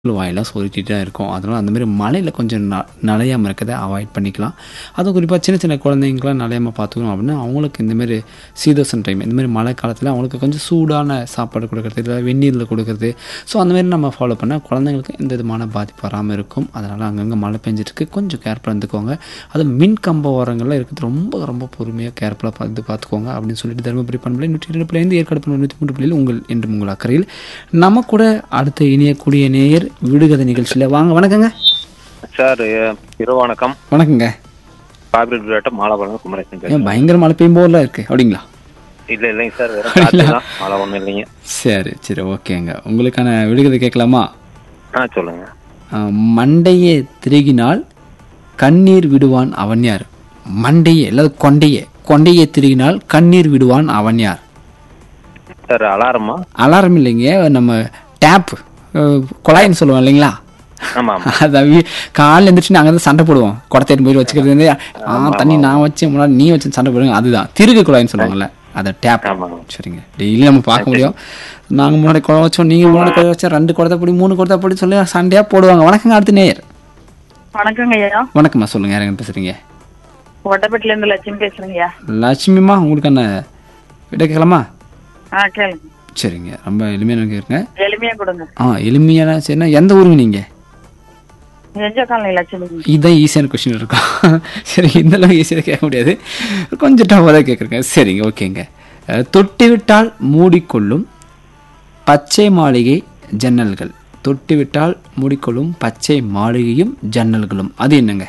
வாயெல்லாம் சொருட்டிட்டு தான் இருக்கும் அதனால் அந்த மாதிரி மழையில் கொஞ்சம் ந நனையாமல் இருக்கிறத அவாய்ட் பண்ணிக்கலாம் அதுவும் குறிப்பாக சின்ன சின்ன குழந்தைங்களாம் நனையாமல் பார்த்துக்கணும் அப்படின்னா அவங்களுக்கு இந்தமாரி சீதோசன் டைம் இந்த மாதிரி மழை காலத்தில் அவங்களுக்கு கொஞ்சம் சூடான சாப்பாடு கொடுக்குறது இல்லை வெந்நீரில் கொடுக்குறது ஸோ அந்த மாதிரி நம்ம ஃபாலோ பண்ணால் குழந்தைங்களுக்கு எந்த விதமான பாதிப்பு வராமல் இருக்கும் அதனால் அங்கங்கே மழை பெஞ்சிருக்கு கொஞ்சம் கேர்ஃபுல்லாக இருந்துக்கோங்க அது மின் கம்ப ஓரங்களில் இருக்கிறது ரொம்ப ரொம்ப பொறுமையாக கேர்ஃபுல்லாக பார்த்து பார்த்துக்கோங்க அப்படின்னு சொல்லிட்டு தருமபுரி பண்பலை நூற்றி இரண்டு புள்ளிலேருந்து ஏற்காடு பண்ண நூற்றி மூன்று புள்ளியில் உங்கள் என்று உங்கள் அக்கறையில் நம்ம கூட அடுத்த இணையக்கூடிய நேயர் விடுகதை நிகழ்ச்சியில் வாங்க வணக்கங்க சார் இரவு வணக்கம் வணக்கங்க காபிரி விளையாட்டு மாலாபலம் குமரேசன் பேசுறேன் ஏன் பயங்கர மழை பெய்யும் போல இருக்கு அப்படிங்களா இல்ல இல்லைங்க சார் வெறும் காற்று தான் மழை ஒண்ணும் இல்லைங்க சரி சரி ஓகேங்க உங்களுக்கான விடுகதை கேட்கலாமா ஆ சொல்லுங்க ஆஹ், மண்டையே திருகினால் கண்ணீர் விடுவான் அவன் யார் மண்டையே அல்லது கொண்டையே கொண்டையே திருகினால் கண்ணீர் விடுவான் அவன் யார் சார் அலாரமா அலாரம் இல்லைங்க நம்ம டேப் குழாயின்னு சொல்லுவோம் இல்லைங்களா ஆமா ஆமா அதான் வீ- காலைல எழுந்திரிச்சு நாங்கள் வந்து சண்டை போடுவோம் குடத்தேட்டு போய் வச்சுக்கிறது வந்து ஆ தண்ணி நான் வச்சேன் முன்னாடி நீ வச்சு சண்டை போடுங்க அதுதான் திருகு குழாயின்னு சொல்லுவாங்கல்ல அதை டேப் ஆமா சரிங்க டெய்லி நம்ம பார்க்க முடியும் நாங்கள் முன்னாடி குழம் வச்சோம் நீங்கள் முன்னாடி குழம் வச்சோம் ரெண்டு குடத்தை படி மூணு குடத்தை படி சொல்லி சண்டையாக போடுவாங்க வணக்கங்க அடுத்த நேயர் வணக்கங்க ஐயா வணக்கம்மா சொல்லுங்க யாருங்க பேசுறீங்க ஒட்டப்பட்டில இருந்து லட்சுமி பேசுறேங்கய்யா லட்சுமிமா உங்களுக்கான விட கேட்கலாமா ஆ கேளுங்க சரிங்க ரொம்ப எளிமையான கேட்குங்க எளிமையா கொடுங்க ஆ எளிமையான சரிண்ணா எந்த ஊருங்க நீங்கள் எஞ்ச காலனி லட்சுமி இதுதான் ஈஸியான கொஸ்டின் இருக்கும் சரி இந்த அளவு ஈஸியாக கேட்க முடியாது கொஞ்சம் டஃபாக தான் கேட்குறேங்க சரிங்க ஓகேங்க அஹ், தொட்டி விட்டால் மூடிக்கொள்ளும் பச்சை மாளிகை ஜன்னல்கள் தொட்டி விட்டால் மூடிக்கொள்ளும் பச்சை மாளிகையும் ஜன்னல்களும் அது என்னங்க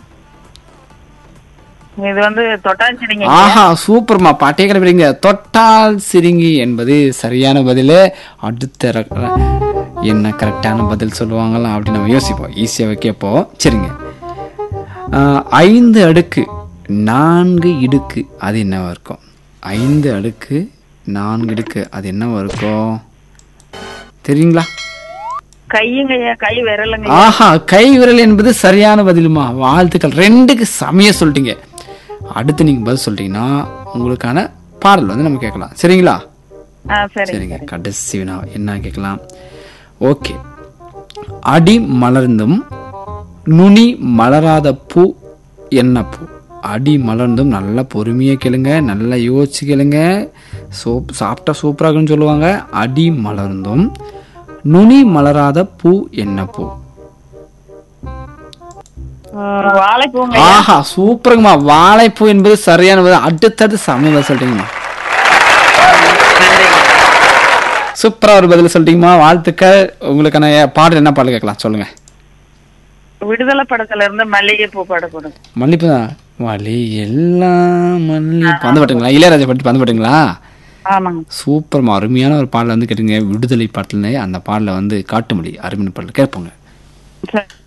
இது வந்து தொட்டாஞ்சிரிங்க ஆஹா சூப்பர்மா பாட்டே கிளம்புறீங்க தொட்டால் சிரிங்கி என்பது சரியான பதில் அடுத்த ர- என்ன கரெக்டான பதில் சொல்லுவாங்களாம் அப்படின்னு நம்ம யோசிப்போம் ஈஸியாக கேட்போம் சரிங்க ஆஹ், ஐந்து அடுக்கு நான்கு இடுக்கு அது என்னவா இருக்கும் ஐந்து அடுக்கு நான்கு இடுக்கு அது என்னவா இருக்கும் தெரியுங்களா கையுங்க ஐயா கை விரலுங்க ஆஹா கை விரல் என்பது சரியான பதிலுமா வாழ்த்துக்கள் ரெண்டுக்கு சமய சொல்லிட்டீங்க அடுத்து நீங்க பதில் சொல்லிட்டீங்கன்னா உங்களுக்கான பாடல் வந்து நம்ம கேட்கலாம் சரிங்களா ஆ சரி சரிங்க கடைசி வினா என்ன கேட்கலாம் ஓகே அடி மலர்ந்தும் நுனி மலராத பூ என்ன பூ அடி மலர்ந்தும் நல்லா பொறுமையாக கேளுங்க நல்லா யோசிச்சு கேளுங்க சோப் சாப்பிட்டா சூப்பராகுன்னு சொல்லுவாங்க அடி மலர்ந்தும் நுனி மலராத பூ என்ன பூ ம், வாழைப்பூங்க ஆஹா சூப்பருங்கம்மா வாழைப்பூ என்பது சரியான பதில் அடுத்தது சமையல் சொல்லிட்டீங்கம்மா சூப்பரா ஒரு பதில் சொல்லிட்டீங்கம்மா வாழ்த்துக்கள் உங்களுக்கான பாடல் என்ன பாடல் கேட்கலாம் சொல்லுங்க விடுதலை படத்துல இருந்து மல்லிகை பூ பாட கொடுங்க மல்லிப்பூ தான் வலி எல்லாம் மல்லிப்பூ வந்து பாட்டுங்களா இளையராஜா பாட்டு வந்து பாட்டுங்களா ஆமாங்க சூப்பர்மா அருமையான ஒரு பாடல் வந்து கேட்டுங்க விடுதலை பாட்டில்னே அந்த பாடல வந்து காட்டுமொழி அருமையான பாடல் கேட்போங்க சரி